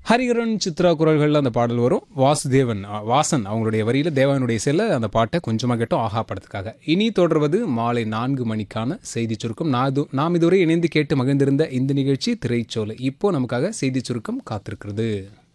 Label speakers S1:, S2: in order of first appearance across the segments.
S1: ஹரிகரன் சித்ரா குரல்களில் அந்த பாடல் வரும் வாசுதேவன் அ, வாசன் அவங்களுடைய வரியில் தேவனுடைய செல்ல அந்த பாட்டை கொஞ்சமாக கேட்டோம் ஆஹா படத்துக்காக இனி தொடர்வது மாலை நான்கு மணிக்கான செய்தி சுருக்கம் நான் இது நாம் இதுவரை இணைந்து கேட்டு மகிழ்ந்திருந்த இந்த நிகழ்ச்சி திரைச்சோலை இப்போ நமக்காக செய்தி சுருக்கம் காத்திருக்கிறது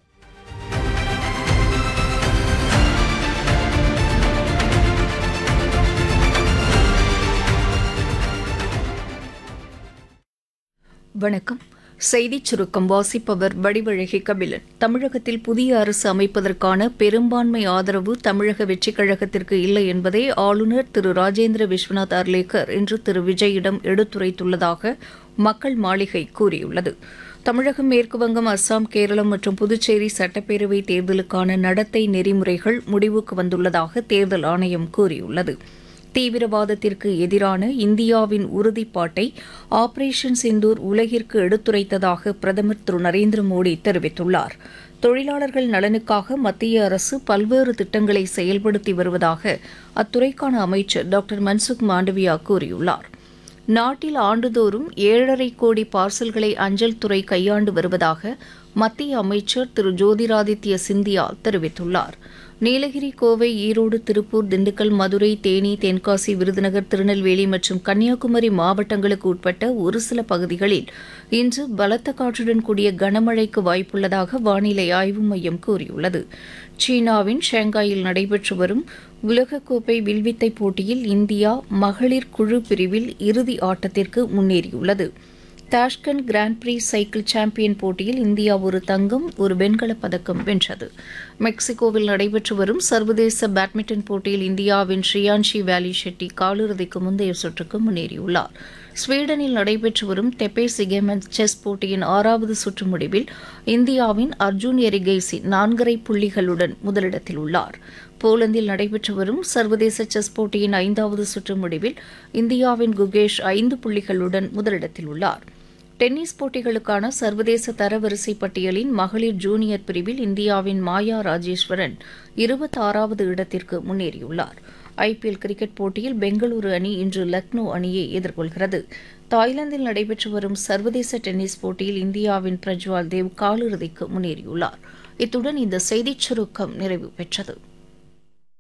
S2: வணக்கம் செய்திச் சுருக்கம் வாசிப்பவர் வடிவழகி கபிலன் தமிழகத்தில் புதிய அரசு அமைப்பதற்கான பெரும்பான்மை ஆதரவு தமிழக வெற்றிக் கழகத்திற்கு இல்லை என்பதை ஆளுநர் திரு ராஜேந்திர விஸ்வநாத் அர்லேக்கர் இன்று திரு விஜயிடம் எடுத்துரைத்துள்ளதாக மக்கள் மாளிகை கூறியுள்ளது தமிழகம் மேற்குவங்கம் அஸ்ஸாம் கேரளம் மற்றும் புதுச்சேரி சட்டப்பேரவை தேர்தலுக்கான நடத்தை நெறிமுறைகள் முடிவுக்கு வந்துள்ளதாக தேர்தல் ஆணையம் கூறியுள்ளது தீவிரவாதத்திற்கு எதிரான இந்தியாவின் உறுதிப்பாட்டை ஆபரேஷன் சிந்தூர் உலகிற்கு எடுத்துரைத்ததாக பிரதமர் திரு நரேந்திர மோடி தெரிவித்துள்ளார் தொழிலாளர்கள் நலனுக்காக மத்திய அரசு பல்வேறு திட்டங்களை செயல்படுத்தி வருவதாக அத்துறைக்கான அமைச்சர் டாக்டர் மன்சுக் மாண்டவியா கூறியுள்ளார் நாட்டில் ஆண்டுதோறும் ஏழரை கோடி பார்சல்களை அஞ்சல் துறை கையாண்டு வருவதாக மத்திய அமைச்சர் திரு ஜோதிராதித்ய சிந்தியா தெரிவித்துள்ளார் நீலகிரி கோவை ஈரோடு திருப்பூர் திண்டுக்கல் மதுரை தேனி தென்காசி விருதுநகர் திருநெல்வேலி மற்றும் கன்னியாகுமரி மாவட்டங்களுக்கு உட்பட்ட ஒரு சில பகுதிகளில் இன்று பலத்த காற்றுடன் கூடிய கனமழைக்கு வாய்ப்புள்ளதாக வானிலை ஆய்வு மையம் கூறியுள்ளது சீனாவின் ஷாங்காயில் நடைபெற்று வரும் உலகக்கோப்பை வில்வித்தை போட்டியில் இந்தியா மகளிர் குழு பிரிவில் இறுதி ஆட்டத்திற்கு முன்னேறியுள்ளது Tashkent grand prix cycle champion போட்டியில் இந்தியா ஒரு தங்கம் ஒரு வெண்கலப் பதக்கம் வென்றது மெக்சிகோவில் நடைபெற்று வரும் சர்வதேச பேட்மிண்டன் போட்டியில் இந்தியாவின் ஸ்ரீயான்ஷி வேலி ஷெட்டி காலிறுதிக்கு முந்தைய சுற்றுக்கு முன்னேறியுள்ளார் ஸ்வீடனில் நடைபெற்று வரும் தெப்பே சிகேமன் செஸ் போட்டியின் ஆறாவது சுற்று முடிவில் இந்தியாவின் அர்ஜுன் எரிகைசி நான்கரை புள்ளிகளுடன் முதலிடத்தில் உள்ளார் போலந்தில் நடைபெற்று வரும் சர்வதேச செஸ் போட்டியின் ஐந்தாவது சுற்று முடிவில் இந்தியாவின் குகேஷ் ஐந்து புள்ளிகளுடன் முதலிடத்தில் உள்ளார் டென்னிஸ் போட்டிகளுக்கான சர்வதேச தரவரிசை பட்டியலின் மகளிர் ஜூனியர் பிரிவில் இந்தியாவின் மாயா ராஜேஸ்வரன் இருபத்தாறாவது இடத்திற்கு முன்னேறியுள்ளார் ஐபிஎல் கிரிக்கெட் போட்டியில் பெங்களூரு அணி இன்று லக்னோ அணியை எதிர்கொள்கிறது தாய்லாந்தில் நடைபெற்று வரும் சர்வதேச டென்னிஸ் போட்டியில் இந்தியாவின் பிரஜ்வால் தேவ் காலிறுதிக்கு முன்னேறியுள்ளார் இத்துடன் இந்த செய்திச் சுருக்கம் நிறைவு பெற்றது